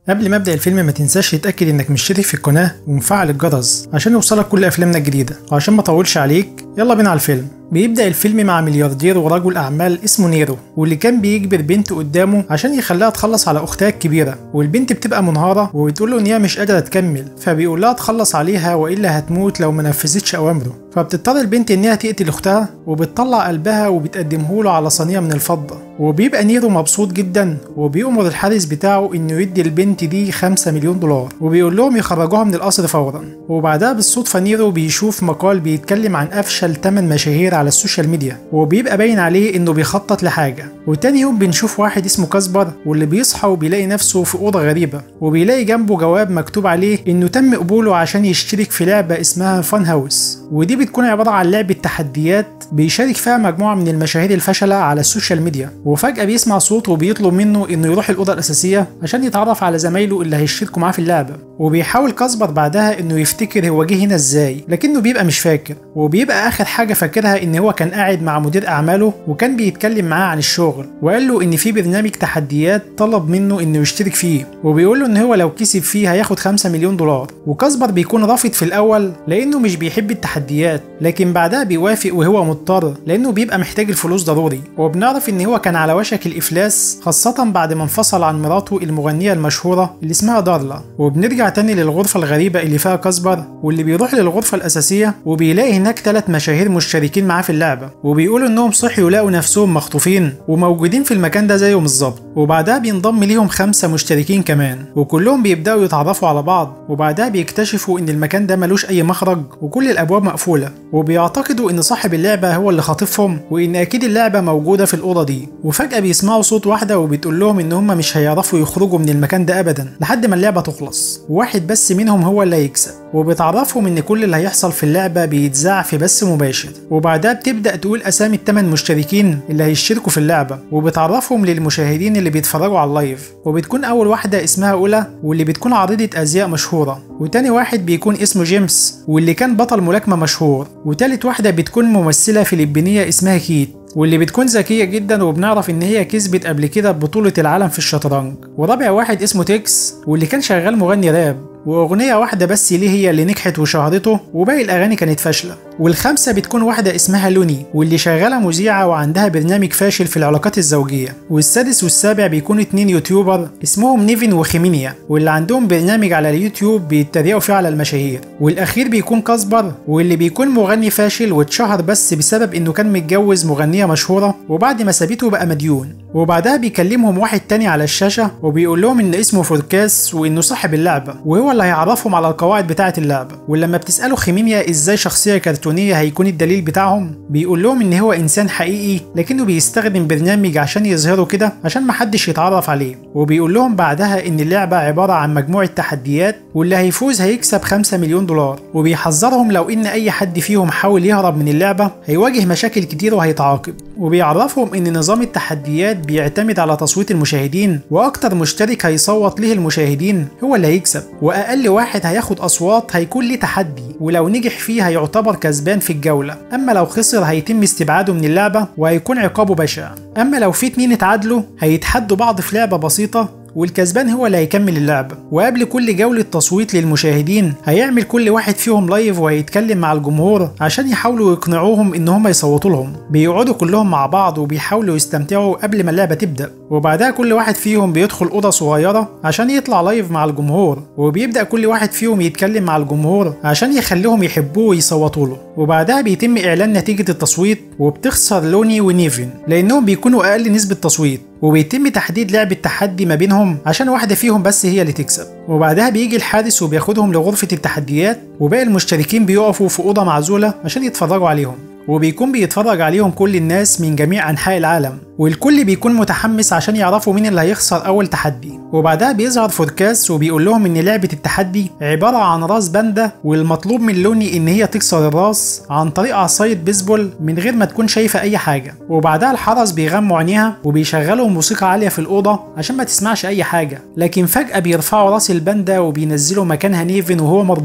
قبل ما ابدا الفيلم ما تنساش تتاكد انك مشترك في القناه ومفعل الجرس عشان يوصلك كل افلامنا الجديده وعشان ما اطولش عليك يلا بينا على الفيلم بيبدا الفيلم مع ملياردير ورجل اعمال اسمه نيرو واللي كان بيجبر بنت قدامه عشان يخليها تخلص على اختها الكبيره والبنت بتبقى منهاره وبتقول له ان هي مش قادره تكمل فبيقول لها تخلص عليها والا هتموت لو ما نفذتش اوامره فبتضطر البنت انها تقتل اختها وبتطلع قلبها وبتقدمه له على صينيه من الفضه وبيبقى نيرو مبسوط جدا وبيأمر الحارس بتاعه انه يدي البنت دي 5 مليون دولار وبيقول لهم يخرجوها من القصر فورا وبعدها بالصدفه نيرو بيشوف مقال بيتكلم عن افشل 8 مشاهير على السوشيال ميديا وبيبقى باين عليه انه بيخطط لحاجه وتاني يوم بنشوف واحد اسمه كاسبر واللي بيصحى وبيلاقي نفسه في اوضه غريبه وبيلاقي جنبه جواب مكتوب عليه انه تم قبوله عشان يشترك في لعبه اسمها فان هاوس ودي بتكون عباره عن لعبه تحديات بيشارك فيها مجموعه من المشاهير الفشله على السوشيال ميديا وفجاه بيسمع صوت وبيطلب منه انه يروح الاوضه الاساسيه عشان يتعرف على زمايله اللي هيشتركوا معاه في اللعبه وبيحاول كاسبر بعدها انه يفتكر هو جه هنا ازاي لكنه بيبقى مش فاكر وبيبقى اخر حاجه فاكرها ان هو كان قاعد مع مدير اعماله وكان بيتكلم معاه عن الشغل وقال له ان في برنامج تحديات طلب منه انه يشترك فيه وبيقول له ان هو لو كسب فيه هياخد 5 مليون دولار وكاسبر بيكون رافض في الاول لانه مش بيحب التحديات لكن بعدها بيوافق وهو مضطر لانه بيبقى محتاج الفلوس ضروري وبنعرف ان هو كان على وشك الافلاس خاصه بعد ما انفصل عن مراته المغنيه المشهوره اللي اسمها دارلا وبنرجع تاني للغرفه الغريبه اللي فيها كاسبر واللي بيروح للغرفه الاساسيه وبيلاقي هناك ثلاث مشاهير مشتركين معاه في اللعبه وبيقولوا انهم صحيوا يلاقوا نفسهم مخطوفين وموجودين في المكان ده زيهم بالظبط وبعدها بينضم ليهم خمسه مشتركين كمان وكلهم بيبداوا يتعرفوا على بعض وبعدها بيكتشفوا ان المكان ده ملوش اي مخرج وكل الابواب مقفوله وبيعتقدوا ان صاحب اللعبه هو اللي خاطفهم وان اكيد اللعبه موجوده في الاوضه دي وفجاه بيسمعوا صوت واحده وبتقول لهم ان هم مش هيعرفوا يخرجوا من المكان ده ابدا لحد ما اللعبه تخلص وواحد بس منهم هو اللي هيكسب وبتعرفهم ان كل اللي هيحصل في اللعبه بيتذاع في بث مباشر وبعدها بتبدا تقول اسامي الثمان مشتركين اللي هيشتركوا في اللعبه وبتعرفهم للمشاهدين اللي بيتفرجوا على اللايف وبتكون اول واحده اسمها اولا واللي بتكون عارضه ازياء مشهوره وتاني واحد بيكون اسمه جيمس واللي كان بطل ملاكمه مشهور وتالت واحده بتكون ممثله فلبينيه اسمها كيت واللي بتكون ذكية جدا وبنعرف إن هي كسبت قبل كده بطولة العالم في الشطرنج ورابع واحد اسمه تيكس واللي كان شغال مغني راب واغنيه واحده بس ليه هي اللي نجحت وشهرته وباقي الاغاني كانت فاشله والخامسه بتكون واحده اسمها لوني واللي شغاله مذيعه وعندها برنامج فاشل في العلاقات الزوجيه والسادس والسابع بيكون اتنين يوتيوبر اسمهم نيفين وخيمينيا واللي عندهم برنامج على اليوتيوب بيتريقوا فيه على المشاهير والاخير بيكون كاسبر واللي بيكون مغني فاشل واتشهر بس بسبب انه كان متجوز مغنيه مشهوره وبعد ما سابته بقى مديون وبعدها بيكلمهم واحد تاني على الشاشه وبيقول لهم ان اسمه فوركاس وانه صاحب اللعبه وهو اللي هيعرفهم على القواعد بتاعه اللعبه ولما بتسالوا خيميميا ازاي شخصيه كرتونيه هيكون الدليل بتاعهم بيقول لهم ان هو انسان حقيقي لكنه بيستخدم برنامج عشان يظهره كده عشان محدش يتعرف عليه وبيقول لهم بعدها ان اللعبه عباره عن مجموعه تحديات واللي هيفوز هيكسب 5 مليون دولار وبيحذرهم لو ان اي حد فيهم حاول يهرب من اللعبه هيواجه مشاكل كتير وهيتعاقب وبيعرفهم ان نظام التحديات بيعتمد على تصويت المشاهدين واكتر مشترك هيصوت ليه المشاهدين هو اللي هيكسب واقل واحد هياخد اصوات هيكون ليه تحدي ولو نجح فيه هيعتبر كسبان في الجوله اما لو خسر هيتم استبعاده من اللعبه وهيكون عقابه بشع اما لو في اتنين اتعادلوا هيتحدوا بعض في لعبه بسيطه والكسبان هو اللي هيكمل اللعبة وقبل كل جولة تصويت للمشاهدين هيعمل كل واحد فيهم لايف وهيتكلم مع الجمهور عشان يحاولوا يقنعوهم ان هم يصوتوا لهم بيقعدوا كلهم مع بعض وبيحاولوا يستمتعوا قبل ما اللعبة تبدأ وبعدها كل واحد فيهم بيدخل أوضة صغيرة عشان يطلع لايف مع الجمهور وبيبدأ كل واحد فيهم يتكلم مع الجمهور عشان يخليهم يحبوه ويصوتوا له وبعدها بيتم إعلان نتيجة التصويت وبتخسر لوني ونيفن لأنهم بيكونوا أقل نسبة تصويت وبيتم تحديد لعبة تحدي ما بينهم عشان واحدة فيهم بس هي اللي تكسب وبعدها بيجي الحارس وبياخدهم لغرفة التحديات وباقي المشتركين بيقفوا في أوضة معزولة عشان يتفرجوا عليهم وبيكون بيتفرج عليهم كل الناس من جميع أنحاء العالم والكل بيكون متحمس عشان يعرفوا مين اللي هيخسر أول تحدي وبعدها بيظهر فوركاس وبيقول لهم إن لعبة التحدي عبارة عن راس باندا والمطلوب من لوني إن هي تكسر الراس عن طريق عصاية بيسبول من غير ما تكون شايفة أي حاجة وبعدها الحرس بيغموا عينيها وبيشغلوا موسيقى عالية في الأوضة عشان ما تسمعش أي حاجة لكن فجأة بيرفعوا راس الباندا وبينزلوا مكانها نيفن وهو مربوط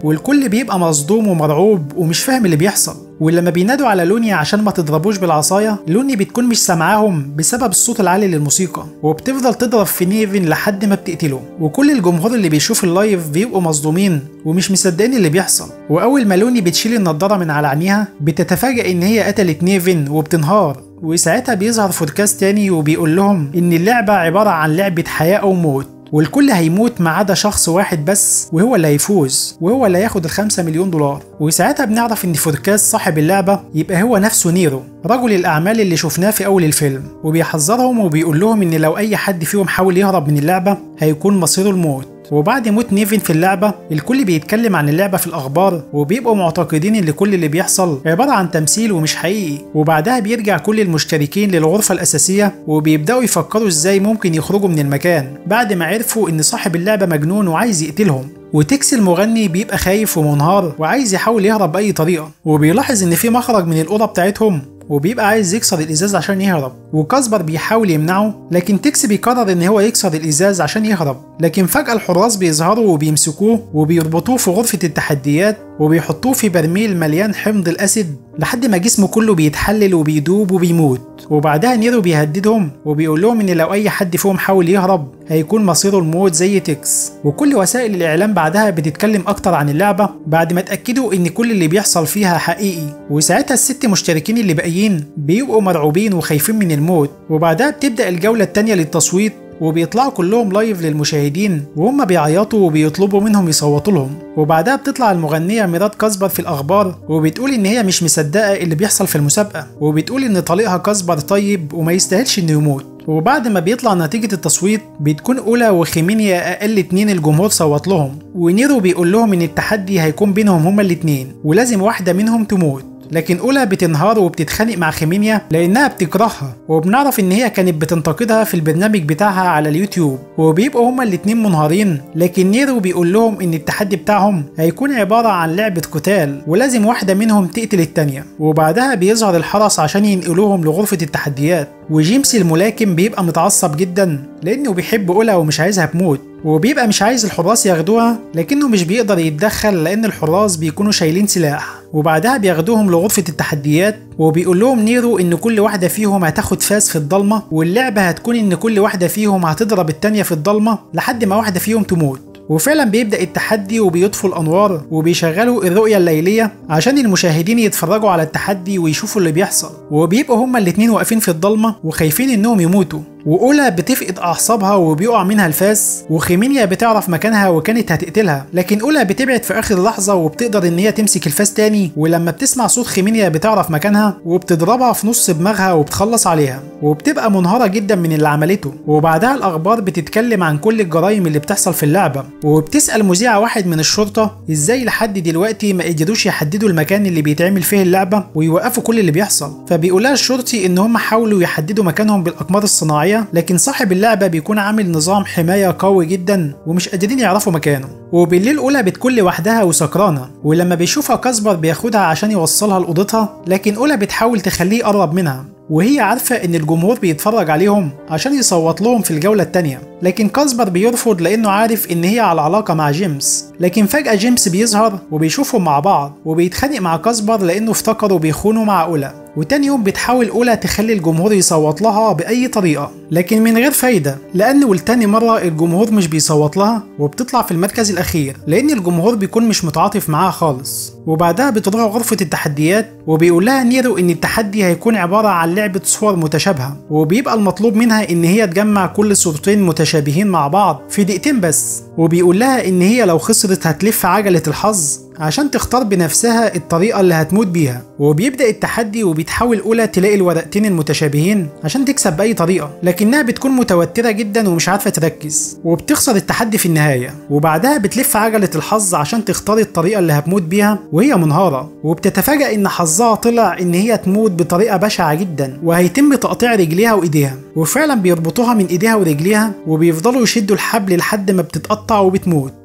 والكل بيبقى مصدوم ومرعوب ومش فاهم اللي بيحصل ولما بينادوا على لوني عشان ما تضربوش بالعصايه لوني بتكون مش سامعاهم بسبب الصوت العالي للموسيقى وبتفضل تضرب في نيفن لحد ما بتقتله وكل الجمهور اللي بيشوف اللايف بيبقوا مصدومين ومش مصدقين اللي بيحصل واول ما لوني بتشيل النضاره من على عينيها بتتفاجئ ان هي قتلت نيفن وبتنهار وساعتها بيظهر فوركاست تاني وبيقول لهم ان اللعبه عباره عن لعبه حياه او موت والكل هيموت ما عدا شخص واحد بس وهو اللي هيفوز وهو اللي هياخد الخمسة مليون دولار وساعتها بنعرف ان فوركاس صاحب اللعبة يبقى هو نفسه نيرو رجل الأعمال اللي شفناه في أول الفيلم وبيحذرهم وبيقول لهم ان لو أي حد فيهم حاول يهرب من اللعبة هيكون مصيره الموت وبعد موت نيفن في اللعبة الكل بيتكلم عن اللعبة في الأخبار وبيبقوا معتقدين إن كل اللي بيحصل عبارة عن تمثيل ومش حقيقي وبعدها بيرجع كل المشتركين للغرفة الأساسية وبيبدأوا يفكروا إزاي ممكن يخرجوا من المكان بعد ما عرفوا إن صاحب اللعبة مجنون وعايز يقتلهم وتكس المغني بيبقى خايف ومنهار وعايز يحاول يهرب بأي طريقة وبيلاحظ إن في مخرج من الأوضة بتاعتهم وبيبقى عايز يكسر الازاز عشان يهرب وكاسبر بيحاول يمنعه لكن تكس بيقرر ان هو يكسر الازاز عشان يهرب لكن فجأة الحراس بيظهروا وبيمسكوه وبيربطوه في غرفة التحديات وبيحطوه في برميل مليان حمض الاسيد لحد ما جسمه كله بيتحلل وبيدوب وبيموت وبعدها نيرو بيهددهم وبيقول لهم ان لو اي حد فيهم حاول يهرب هيكون مصيره الموت زي تكس وكل وسائل الاعلام بعدها بتتكلم اكتر عن اللعبه بعد ما اتاكدوا ان كل اللي بيحصل فيها حقيقي وساعتها الست مشتركين اللي باقيين بيبقوا مرعوبين وخايفين من الموت وبعدها بتبدا الجوله الثانيه للتصويت وبيطلعوا كلهم لايف للمشاهدين وهم بيعيطوا وبيطلبوا منهم يصوتوا لهم وبعدها بتطلع المغنية ميرات كاسبر في الأخبار وبتقول إن هي مش مصدقة اللي بيحصل في المسابقة وبتقول إن طليقها كاسبر طيب وما يستاهلش إنه يموت وبعد ما بيطلع نتيجة التصويت بتكون أولى وخيمينيا أقل اتنين الجمهور صوت لهم ونيرو بيقول لهم إن التحدي هيكون بينهم هما الاتنين ولازم واحدة منهم تموت لكن أولى بتنهار وبتتخانق مع خيمينيا لأنها بتكرهها وبنعرف إن هي كانت بتنتقدها في البرنامج بتاعها على اليوتيوب وبيبقوا هما الاتنين منهارين لكن نيرو بيقول لهم إن التحدي بتاعهم هيكون عبارة عن لعبة قتال ولازم واحدة منهم تقتل التانية وبعدها بيظهر الحرس عشان ينقلوهم لغرفة التحديات وجيمس الملاكم بيبقى متعصب جدا لأنه بيحب أولى ومش عايزها تموت وبيبقى مش عايز الحراس ياخدوها لكنه مش بيقدر يتدخل لأن الحراس بيكونوا شايلين سلاح وبعدها بياخدوهم لغرفة التحديات وبيقول لهم نيرو ان كل واحدة فيهم هتاخد فاس في الضلمة واللعبة هتكون ان كل واحدة فيهم هتضرب التانية في الضلمة لحد ما واحدة فيهم تموت وفعلا بيبدأ التحدي وبيطفوا الأنوار وبيشغلوا الرؤية الليلية عشان المشاهدين يتفرجوا على التحدي ويشوفوا اللي بيحصل وبيبقوا هما الاتنين واقفين في الضلمة وخايفين انهم يموتوا وأولى بتفقد أعصابها وبيقع منها الفاس وخيمينيا بتعرف مكانها وكانت هتقتلها لكن أولى بتبعد في آخر لحظة وبتقدر إن هي تمسك الفاس تاني ولما بتسمع صوت خيمينيا بتعرف مكانها وبتضربها في نص دماغها وبتخلص عليها وبتبقى منهارة جدا من اللي عملته وبعدها الأخبار بتتكلم عن كل الجرائم اللي بتحصل في اللعبة وبتسأل مذيعة واحد من الشرطة إزاي لحد دلوقتي ما قدروش يحددوا المكان اللي بيتعمل فيه اللعبة ويوقفوا كل اللي بيحصل فبيقولها الشرطي إن هم حاولوا يحددوا مكانهم بالأقمار الصناعية لكن صاحب اللعبة بيكون عامل نظام حماية قوي جدا ومش قادرين يعرفوا مكانه وبالليل أولى بتكون لوحدها وسكرانة ولما بيشوفها كاسبر بياخدها عشان يوصلها لأوضتها لكن أولى بتحاول تخليه يقرب منها وهي عارفة إن الجمهور بيتفرج عليهم عشان يصوت لهم في الجولة التانية لكن كاسبر بيرفض لأنه عارف إن هي على علاقة مع جيمس لكن فجأة جيمس بيظهر وبيشوفهم مع بعض وبيتخانق مع كاسبر لأنه افتكروا بيخونوا مع أولى وتاني يوم بتحاول أولى تخلي الجمهور يصوت لها بأي طريقة لكن من غير فايدة لأن ولتاني مرة الجمهور مش بيصوت لها وبتطلع في المركز الأخير لأن الجمهور بيكون مش متعاطف معاها خالص وبعدها بتروح غرفة التحديات وبيقول لها نيرو إن التحدي هيكون عبارة عن لعبة صور متشابهة وبيبقى المطلوب منها إن هي تجمع كل صورتين متشابهين مع بعض في دقيقتين بس وبيقول لها إن هي لو خسرت هتلف عجلة الحظ عشان تختار بنفسها الطريقة اللي هتموت بيها وبيبدأ التحدي وبتحاول أولى تلاقي الورقتين المتشابهين عشان تكسب بأي طريقة لكنها بتكون متوترة جدا ومش عارفة تركز وبتخسر التحدي في النهاية وبعدها بتلف عجلة الحظ عشان تختار الطريقة اللي هتموت بيها وهي منهارة وبتتفاجأ إن حظها طلع إن هي تموت بطريقة بشعة جدا وهيتم تقطيع رجليها وإيديها وفعلا بيربطوها من إيديها ورجليها وبيفضلوا يشدوا الحبل لحد ما بتتقطع وبتموت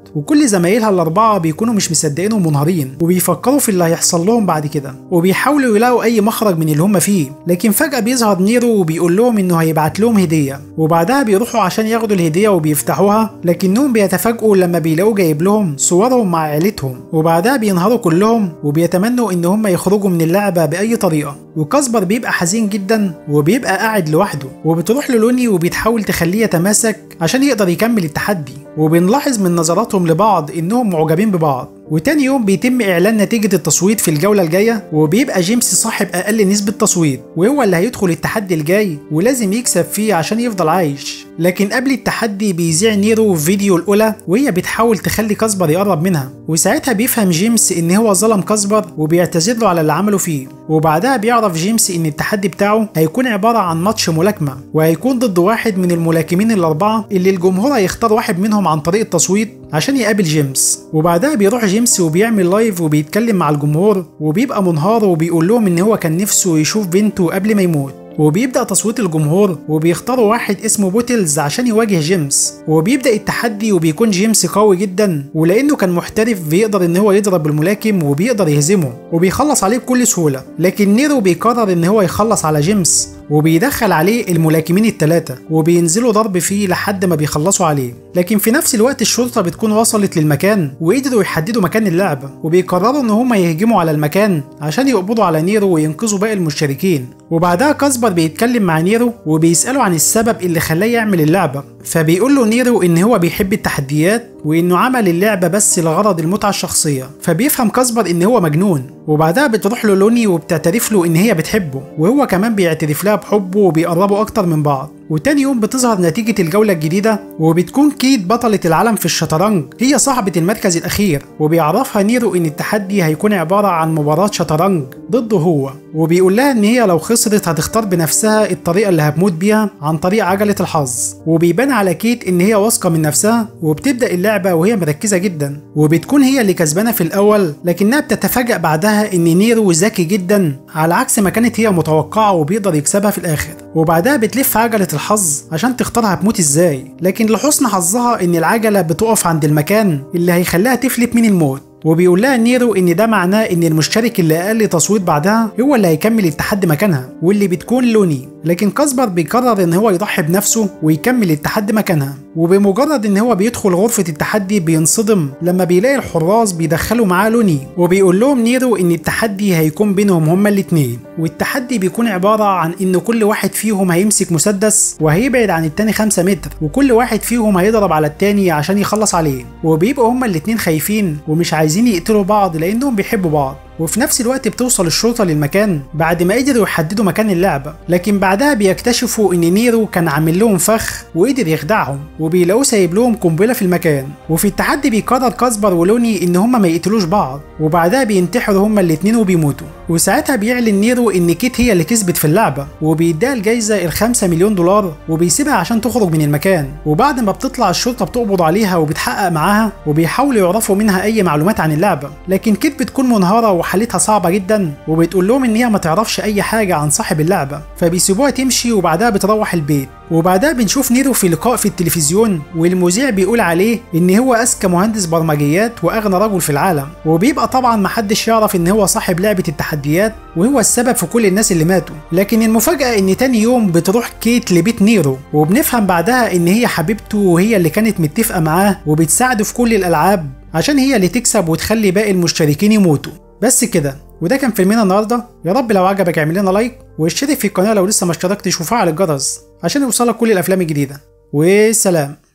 وكل زمايلها الاربعه بيكونوا مش مصدقين ومنهارين وبيفكروا في اللي هيحصل لهم بعد كده وبيحاولوا يلاقوا اي مخرج من اللي هم فيه لكن فجاه بيظهر نيرو وبيقول لهم انه هيبعت لهم هديه وبعدها بيروحوا عشان ياخدوا الهديه وبيفتحوها لكنهم بيتفاجئوا لما بيلاقوا جايب لهم صورهم مع عيلتهم وبعدها بينهاروا كلهم وبيتمنوا ان هم يخرجوا من اللعبه باي طريقه وكاسبر بيبقى حزين جدا وبيبقى قاعد لوحده وبتروح للوني وبتحاول تخليه يتماسك عشان يقدر يكمل التحدي وبنلاحظ من نظراتهم لبعض انهم معجبين ببعض وتاني يوم بيتم اعلان نتيجة التصويت في الجولة الجاية وبيبقى جيمس صاحب اقل نسبة تصويت وهو اللي هيدخل التحدي الجاي ولازم يكسب فيه عشان يفضل عايش لكن قبل التحدي بيذيع نيرو فيديو الاولى وهي بتحاول تخلي كاسبر يقرب منها وساعتها بيفهم جيمس ان هو ظلم كاسبر وبيعتذر له على اللي عمله فيه وبعدها بيعرف جيمس ان التحدي بتاعه هيكون عبارة عن ماتش ملاكمة وهيكون ضد واحد من الملاكمين الاربعة اللي الجمهور هيختار واحد منهم عن طريق التصويت عشان يقابل جيمس وبعدها بيروح جيمس وبيعمل لايف وبيتكلم مع الجمهور وبيبقى منهار وبيقول لهم ان هو كان نفسه يشوف بنته قبل ما يموت وبيبدأ تصويت الجمهور وبيختاروا واحد اسمه بوتلز عشان يواجه جيمس وبيبدأ التحدي وبيكون جيمس قوي جدا ولأنه كان محترف بيقدر إن هو يضرب الملاكم وبيقدر يهزمه وبيخلص عليه بكل سهولة لكن نيرو بيقرر إن هو يخلص على جيمس وبيدخل عليه الملاكمين الثلاثة وبينزلوا ضرب فيه لحد ما بيخلصوا عليه لكن في نفس الوقت الشرطة بتكون وصلت للمكان وقدروا يحددوا مكان اللعبة وبيقرروا ان هم يهجموا على المكان عشان يقبضوا على نيرو وينقذوا باقي المشتركين وبعدها كاسبر بيتكلم مع نيرو وبيسأله عن السبب اللي خلاه يعمل اللعبة فبيقول له نيرو ان هو بيحب التحديات وانه عمل اللعبة بس لغرض المتعة الشخصية فبيفهم كاسبر ان هو مجنون وبعدها بتروح له لوني وبتعترف له ان هي بتحبه وهو كمان بيعترف لها بحبه وبيقربوا اكتر من بعض وتاني يوم بتظهر نتيجة الجولة الجديدة وبتكون كيت بطلة العالم في الشطرنج هي صاحبة المركز الأخير وبيعرفها نيرو إن التحدي هيكون عبارة عن مباراة شطرنج ضده هو وبيقول لها إن هي لو خسرت هتختار بنفسها الطريقة اللي هتموت بيها عن طريق عجلة الحظ وبيبان على كيت إن هي واثقة من نفسها وبتبدأ اللعبة وهي مركزة جدا وبتكون هي اللي كسبانة في الأول لكنها بتتفاجأ بعدها إن نيرو ذكي جدا على عكس ما كانت هي متوقعة وبيقدر يكسبها في الآخر وبعدها بتلف عجلة الحظ عشان تختار هتموت ازاي لكن لحسن حظها ان العجلة بتقف عند المكان اللي هيخليها تفلت من الموت وبيقول لها نيرو ان ده معناه ان المشترك اللي اقل تصويت بعدها هو اللي هيكمل التحدي مكانها واللي بتكون لوني لكن كاسبر بيقرر ان هو يضحي بنفسه ويكمل التحدي مكانها وبمجرد ان هو بيدخل غرفة التحدي بينصدم لما بيلاقي الحراس بيدخلوا معاه لوني وبيقول لهم نيرو ان التحدي هيكون بينهم هما الاتنين والتحدي بيكون عبارة عن ان كل واحد فيهم هيمسك مسدس وهيبعد عن التاني 5 متر وكل واحد فيهم هيضرب على التاني عشان يخلص عليه وبيبقوا هما الاتنين خايفين ومش عايزين يقتلوا بعض لانهم بيحبوا بعض وفي نفس الوقت بتوصل الشرطة للمكان بعد ما قدروا يحددوا مكان اللعبة لكن بعدها بيكتشفوا ان نيرو كان عامل لهم فخ وقدر يخدعهم وبيلاقوه سايب لهم قنبلة في المكان وفي التحدي بيقرر كاسبر ولوني ان هما ما يقتلوش بعض وبعدها بينتحروا هما الاتنين وبيموتوا وساعتها بيعلن نيرو ان كيت هي اللي كسبت في اللعبة وبيديها الجايزة الخمسة مليون دولار وبيسيبها عشان تخرج من المكان وبعد ما بتطلع الشرطة بتقبض عليها وبتحقق معاها وبيحاولوا يعرفوا منها اي معلومات عن اللعبة لكن كيت بتكون منهارة وحالتها صعبة جدا وبتقول لهم ان هي ما تعرفش اي حاجة عن صاحب اللعبة فبيسيبوها تمشي وبعدها بتروح البيت وبعدها بنشوف نيرو في لقاء في التلفزيون والمذيع بيقول عليه ان هو اذكى مهندس برمجيات واغنى رجل في العالم وبيبقى طبعا محدش يعرف ان هو صاحب لعبة التحديات وهو السبب في كل الناس اللي ماتوا لكن المفاجأة ان تاني يوم بتروح كيت لبيت نيرو وبنفهم بعدها ان هي حبيبته وهي اللي كانت متفقة معاه وبتساعده في كل الالعاب عشان هي اللي تكسب وتخلي باقي المشتركين يموتوا بس كده وده كان فيلمنا النهارده يا رب لو عجبك اعمل لنا لايك واشترك في القناه لو لسه ما اشتركتش وفعل الجرس عشان يوصلك كل الافلام الجديده والسلام